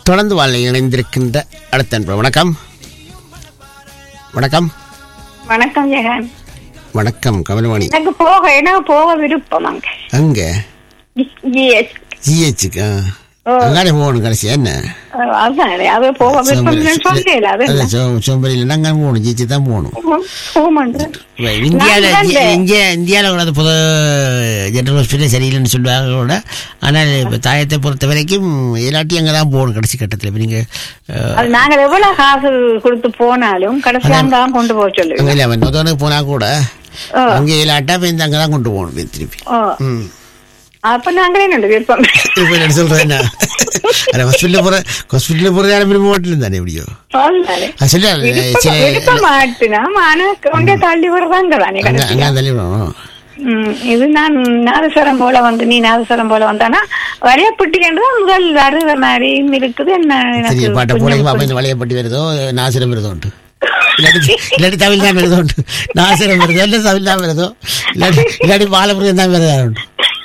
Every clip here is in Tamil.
தொடர்ந்து வாழ் இணைந்திருக்கின்ற அடுத்த அன்பு வணக்கம் வணக்கம் வணக்கம் ஜெகன் வணக்கம் கமலவாணி எனக்கு போக எனக்கு போக விருப்பம் அங்க அங்க Yes. ஜிஹெச்சுக்கு ஓ. அங்காடி போகணும் கடைசி என்ன அஹ் அதான் அது போக விருப்பம் சொல்லல அது அதான் சோ- சோம்பேறியில் அங்கே போகணும் ஜிஹெச்சு தான் போகணும் போகமாட்டேன் இந்தியாவில் நான் தான் இந்தியா இந்தியாவில் கூட அது பொது ஜென்ரல் ஹாஸ்பிட்டல் சரியில்லைன்னு சொல்லுவாங்க கூட ஆனால் இப்போ தாயத்தை பொறுத்த வரைக்கும் எல்லாத்தையும் அங்கே தான் போகணும் கடைசி கட்டத்தில் இப்போ நீங்கள் அது நாங்கள் எவ்வளவு காசு கொடுத்து போனாலும் கடைசியா தான் கொண்டு போக சொல்லுவோம் அங்கே இல்லை நொதோனுக்கு போனால் கூட ஓ. அங்கே இல்லாட்டா இப்போ இந்த அங்கே தான் கொண்டு போகணும் இப்ப திருப்பி ஓ, ம் அப்ப நாங்களே நல்ல விருப்பம் இப்போ என்ன சொல்கிறேன் என்ன ஹாஸ்பிட்டலில் போகிற ஹாஸ்பிட்டலில் போகிறது யாரும் விரும்ப மாட்டேன் தானே எப்படியோ சொல்லலை. அது சொல்லி விருப்பம் சில விருப்பம் மாட்டினா ஆனா கொண்டே தள்ளி விடுறாங்க தானே அங்கே கடைசியா அங்கே தள்ளி விடணும் ம், இது நான் நாதஸ்வரம் போல வந்து நீ நாதஸ்வரம் போல வந்தானா வரையப்பட்டிக்கின்றது முதல் வருத மாதிரியும் இருக்குது என்ன சரி எனக்கு பாட்டை கொஞ்சம் போடுங்க பாப்பா இந்த வளையப்பட்டி வருதோ நாசிரம் வருதோ உண்டு இல்லாட்டி இல்லாட்டி தமிழ் தான் வருதோ உண்டு நாசிரம் வருதோ இல்லை தமிழ் தான் வருதோ இல்லாட்டி இல்லாட்டி பாலபுரம் தான் வருதா உண்டு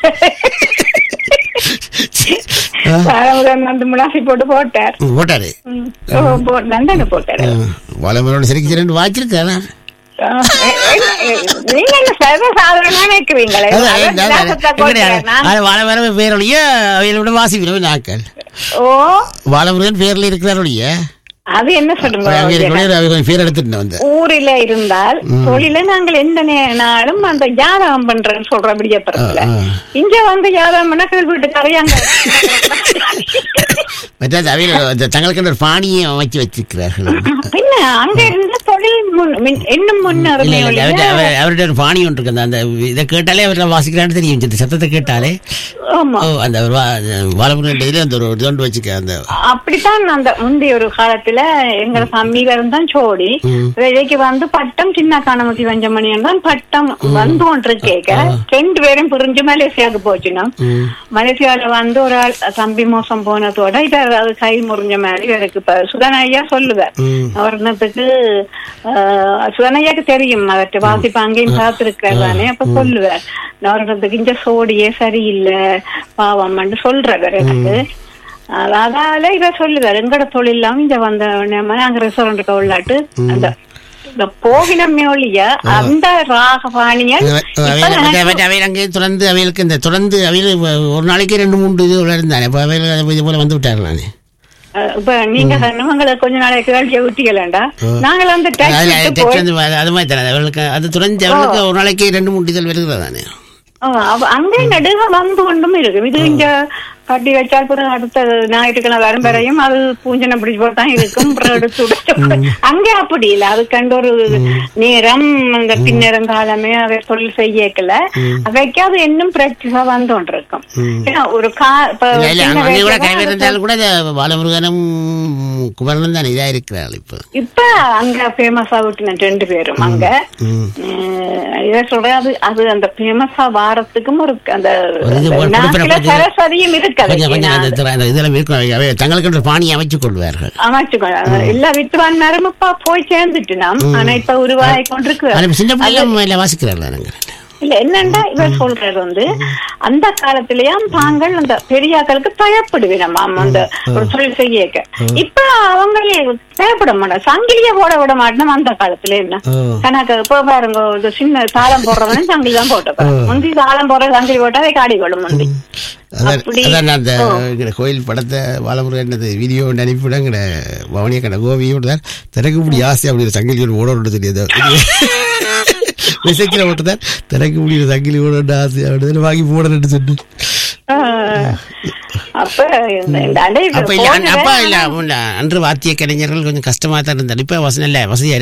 ஆ, பாரமுதன் வந்து முலாசி போட்டு போட்டார் ம், போட்டாரு ம். ஓ, போ- லண்டன்ல போட்டாரு பாலபுரோட சரிக்கு ரெண்டு வாச்சிருக்கேன் ஆ, எ- எ- நீங்க என்ன சர்வ சாதாரணமா நினைக்கிறீங்களே அதான் விலாசத்தை போட்டார். நான்- வாழவர பேரொழிய அவையோட வாசிக்கிறோம் நாக்கள் ஓ வாழமுருகன் பேர்ல இருக்கிறாருடைய அது என்ன சொல்லுங்க அவங்க பேர் எடுத்துட்டு வந்தேன் ஊரில இருந்தால் தொழில நாங்கள் எந்த நே- நாளும் அந்த ஜாதகம் பண்றேன்னு சொல்றோம் விடியப்புறத்துல ஆ, ஆ. இங்க வந்து ஜாதகம் பண்ணா கீழ் வீட்டு கரையாங்க மற்றது அவையில் தங்களுக்கு ஒரு பாணியை அமைச்சு வச்சிருக்கிறார்கள் பின்ன அங்க இருந்த தொழில் முன்- மின்- இன்னும் இல்ல, முன்னேறுமே இல்ல, ஒழிய- அவர்ட்ட- அவர்- அவர்ட்ட ஒரு பாணி ஒன்று இருக்கு அந்த- அந்த இதை கேட்டாலே அவர் வாசிக்கிறான்னு தெரியும் இந்த சத்தத்தை கேட்டாலே ஆமா ஓ அந்த வாழமுருகன் இதுல அந்த ஒரு இதொண்டு வச்சுக்க அந்த அப்படித்தான் அந்த முந்தைய ஒரு காலத்துல எங்க சமீபம் தான் சோடி ம். விலைக்கு வந்து பட்டம் சின்ன காணமத்தி வஞ்சமணியன் தான் பட்டம் வந்து ஒன்று கேட்க ரெண்டு பேரும் புரிஞ்சு மலேசியாவுக்கு போச்சுன்னா ம். மலேசியால வந்து ஒரு ஆள் தம்பி மோசம் போனதோட இத அது கை முறிஞ்ச மாதிரி எனக்கு இப்ப சுதனையா சொல்லுவார் ம். அவர்னத்துக்கு சுதனையாக்கு தெரியும் அவர்கிட்ட வாசிப்பு அங்கேயும் பார்த்திருக்கிறார் தானே அப்ப சொல்லுவார் அவர்னத்துக்கு இந்த சோடியே சரியில்லை பாவம்னு சொல்றவர் எனக்கு அது- அதால இவ சொல்லுவார் எங்கட தொழிலாம் இங்க வந்த நம்ம நாங்க ரெஸ்டாரண்ட்டுக்கு உள்ளாட்டு அந்த இந்த போகினமே ஒழிய அந்த ராகபாணியல் அவையில் அங்கே தொடர்ந்து அவைகளுக்கு இந்த தொடர்ந்து அவையில் ஒரு நாளைக்கு ரெண்டு மூன்று இது இருந்தானே இப்போ அவையில் இது போல வந்து விட்டார்கள் நானே அஹ் இப்ப நீங்க சொன்னவங்களை கொஞ்ச நாளைக்கு வேலையை விட்டீங்களா நாங்கள் அந்த அதுல டேக்ஸ் text போய் வந்து அது- அது மாதிரி தானே அவர்களுக்கு அது தொடர்ந்து அவர்களுக்கு ஒரு நாளைக்கு ரெண்டு மூன்று இதழ் வருகிறது தானே ஆ, அவ- அங்கே நடுக வந்து கொண்டும் இருக்கும் இது இங்க கட்டி வச்சால் பிறகு அடுத்த ஞாயிற்றுக்கிழமை வரும் வரையும் அது பூஞ்சனை பிடிச்சு போட்டு தான் இருக்கும் அப்புறம் எடுத்து உடைச்சு அங்கே அப்படி இல்லை அது கண்டு ஒரு நேரம் அந்த பின்னேரம் காலமே அதை தொழில் செய்யக்கல அவைக்கு அது இன்னும் பிராக்டிஸா வந்து கொண்டிருக்கும் ஏன்னா ஒரு கா இப்ப இல்ல, இல்ல, சின்ன அங்கே கூட வயசுல கைவர் இருந்தாலும் கூட இந்த பாலமுருகனும் குமரனும் தான் இதா இருக்கிறாள் இப்போ இப்ப அங்க ஃபேமஸா விட்டுன ரெண்டு பேரும் அங்க ம். அஹ் இதை சொல்றேன் அது அது அந்த ஃபேமஸா வாரத்துக்கும் ஒரு அந்த ஒரு இது அந்த ஒரு நாட்டுல குறிப்பிட்ட சரஸ்வதியும் இருக்கு கொஞ்சம் கொஞ்சம் அந்த அதுக்கு திற- அந்த இதெல்லாம் இருக்கும் அவை தங்களுக்கு ஒரு பாணியை அமைச்சுக் கொள்வார்கள் அமைச்சுக்கோ எல்லா வித்துவான் நேரம் இப்ப போய் சேர்ந்துட்டு நாம் ஆனா இப்ப உருவாகி கொண்டிருக்கு ஆனால் சின்ன பிள்ளைகளும் இல்லை வாசிக்கிறார்கள் நாங்கள் இல்ல என்னண்டா இவர் சொல்றது வந்து அந்த காலத்திலயும் தாங்கள் அந்த பெரியாக்களுக்கு பயப்படுவினம் அந்த ஒரு தொழில் செய்யக்க இப்ப அவங்களே பயப்பட மாட்டாங்க சங்கிலிய போட விட மாட்டோம் அந்த காலத்துல என்ன ஓ. கணக்கு இப்ப பாருங்க இந்த சின்ன தாளம் போடுறவனே சங்கிலி தான் போட்டு முந்தி தாளம் போடுற சங்கிலி போட்டா அதை காடி கொள்ளும் முந்தி அதான் அப்படி- அதான் நான் அந்த எங்கட கோயில் படத்தை பாலமுருகன் வீடியோ ஒன்று அனுப்பிவிட எங்கட பவனிய கடை கோவியோட தான் திறக்க முடிய ஆசை அப்படி ஒரு சங்கிலி ஒன்று ஓட தெரியாது விசைக்கிற ஓட்டு தான் திறக்க முடியுற சங்கிலி ஓட ஆசை அப்படின்னு வாங்கி போடணும்னு சொன்னு ஆஹ். அப்ப இந்த இந்த அடை அப்ப இல்ல போனதை அப்பா இல்ல இல்ல, அன்று வாத்திய கலைஞர்கள் கொஞ்சம் கஷ்டமா தான் இருந்தார் இப்ப வசதி இல்ல வசதியா